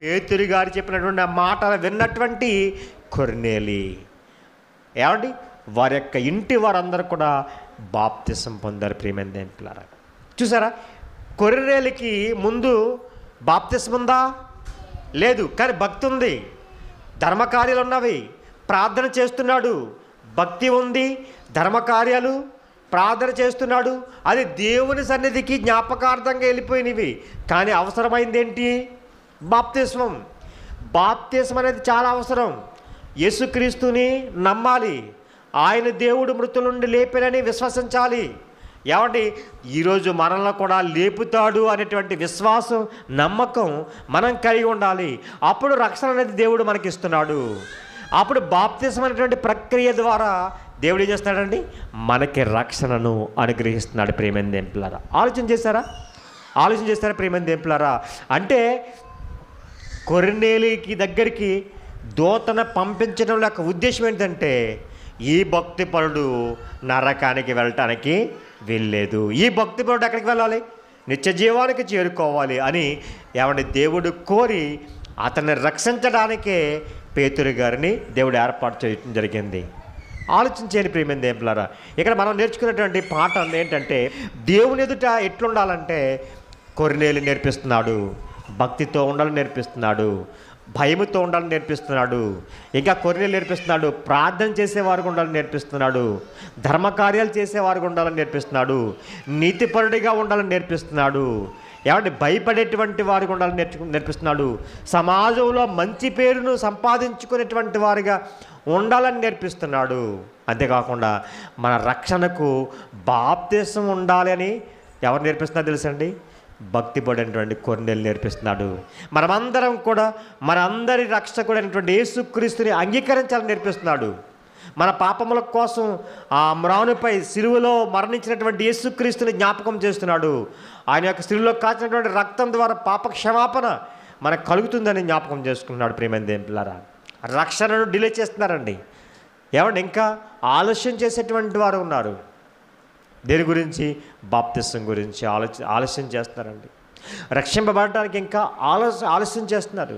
పేతురు గారు చెప్పినటువంటి ఆ మాటలు విన్నటువంటి కొర్నేలి ఏమండి వారి యొక్క ఇంటి వారందరూ కూడా బాప్తిసం పొందారు ప్రియమైన దేంట్లారా చూసారా కొర్రేలికి ముందు బాప్తిసం ఉందా లేదు కానీ భక్తి ఉంది ధర్మకార్యాలు ఉన్నవి ప్రార్థన చేస్తున్నాడు భక్తి ఉంది ధర్మకార్యాలు ప్రార్థన చేస్తున్నాడు అది దేవుని సన్నిధికి జ్ఞాపకార్థంగా వెళ్ళిపోయినవి కానీ అవసరమైంది ఏంటి బాప్తిస్మం బాప్తిస్మం అనేది చాలా అవసరం యేసుక్రీస్తుని నమ్మాలి ఆయన దేవుడు మృతుల నుండి లేపానని విశ్వసించాలి ఏమండి ఈరోజు మనల్ని కూడా లేపుతాడు అనేటువంటి విశ్వాసం నమ్మకం మనం కలిగి ఉండాలి అప్పుడు రక్షణ అనేది దేవుడు మనకి ఇస్తున్నాడు అప్పుడు బాప్తిసం అనేటువంటి ప్రక్రియ ద్వారా దేవుడు ఏం చేస్తాడండి మనకి రక్షణను అనుగ్రహిస్తున్నాడు ప్రేమంది ఎంపులారా ఆలోచన చేశారా ఆలోచన చేస్తారా ప్రేమంది ఎంపులారా అంటే కొరినేలికి దగ్గరికి దూతను పంపించడం యొక్క ఉద్దేశం ఏంటంటే ఈ భక్తిపరుడు నరకానికి వెళ్ళటానికి వెళ్ళలేదు ఈ భక్తిపరుడు ఎక్కడికి వెళ్ళాలి నిత్య జీవానికి చేరుకోవాలి అని ఏమంటే దేవుడు కోరి అతన్ని రక్షించడానికే పేతురు గారిని దేవుడు ఏర్పాటు చేయడం జరిగింది ఆలోచించేది ప్రియమైన దేవులారా ఇక్కడ మనం నేర్చుకున్నటువంటి పాఠం ఏంటంటే దేవుని ఎదుట ఎట్లుండాలంటే కొరినేలు నేర్పిస్తున్నాడు భక్తితో ఉండాలని నేర్పిస్తున్నాడు భయముతో ఉండాలని నేర్పిస్తున్నాడు ఇంకా కొరినేలు నేర్పిస్తున్నాడు ప్రార్థన చేసేవారు ఉండాలని నేర్పిస్తున్నాడు ధర్మకార్యాలు చేసేవారు ఉండాలని నేర్పిస్తున్నాడు నీతిపరుడిగా ఉండాలని నేర్పిస్తున్నాడు ఏమంటే భయపడేటువంటి వారికి ఉండాలని నేర్చు నేర్పిస్తున్నాడు సమాజంలో మంచి పేరును సంపాదించుకునేటువంటి వారిగా ఉండాలని నేర్పిస్తున్నాడు అంతేకాకుండా మన రక్షణకు బాప్తీసం ఉండాలి అని ఎవరు నేర్పిస్తున్నారు తెలుసండి భక్తి పడినటువంటి కొన్నేళ్ళు నేర్పిస్తున్నాడు మనమందరం కూడా మనందరి రక్షకుడైనటువంటి యేసుక్రీస్తుని అంగీకరించాలని నేర్పిస్తున్నాడు మన పాపముల కోసం ఆ మ్రానుపై సిలువలో మరణించినటువంటి యేసుక్రీస్తుని జ్ఞాపకం చేస్తున్నాడు ఆయన యొక్క సిలువలో కాచినటువంటి రక్తం ద్వారా పాప క్షమాపణ మనకు కలుగుతుందని జ్ఞాపకం చేసుకున్నాడు ప్రేమైన దేవులారా రక్షణను డిలే చేస్తున్నారండి ఏమండి ఇంకా ఆలస్యం చేసేటువంటి వారు ఉన్నారు దేని గురించి బాప్తిసం గురించి ఆలోచ ఆలస్యం చేస్తున్నారండి రక్షింపబడటానికి ఇంకా ఆలస్య ఆలస్యం చేస్తున్నారు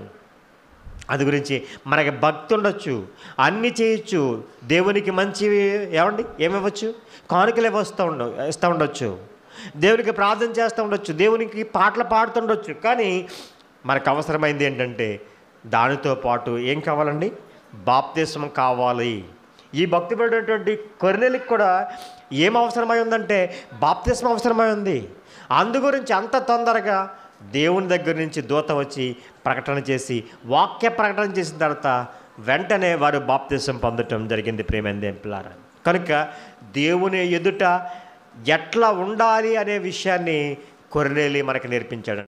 అది గురించి మనకి భక్తి ఉండొచ్చు అన్నీ చేయొచ్చు దేవునికి మంచివి ఏమండి ఏమివ్వచ్చు కానుకలు వస్తూ ఉండ ఇస్తూ ఉండొచ్చు దేవునికి ప్రార్థన చేస్తూ ఉండొచ్చు దేవునికి పాటలు పాడుతుండొచ్చు కానీ మనకు అవసరమైంది ఏంటంటే దానితో పాటు ఏం కావాలండి బాప్తిసం కావాలి ఈ భక్తి పడినటువంటి కొరినెలకు కూడా ఏం అవసరమై ఉందంటే బాప్తిస్మ అవసరమై ఉంది అందు గురించి అంత తొందరగా దేవుని దగ్గర నుంచి దూత వచ్చి ప్రకటన చేసి వాక్య ప్రకటన చేసిన తర్వాత వెంటనే వారు బాప్తిసం పొందటం జరిగింది ప్రేమేందేంపులారా కనుక దేవుని ఎదుట ఎట్లా ఉండాలి అనే విషయాన్ని కొరినేలి మనకు నేర్పించాడు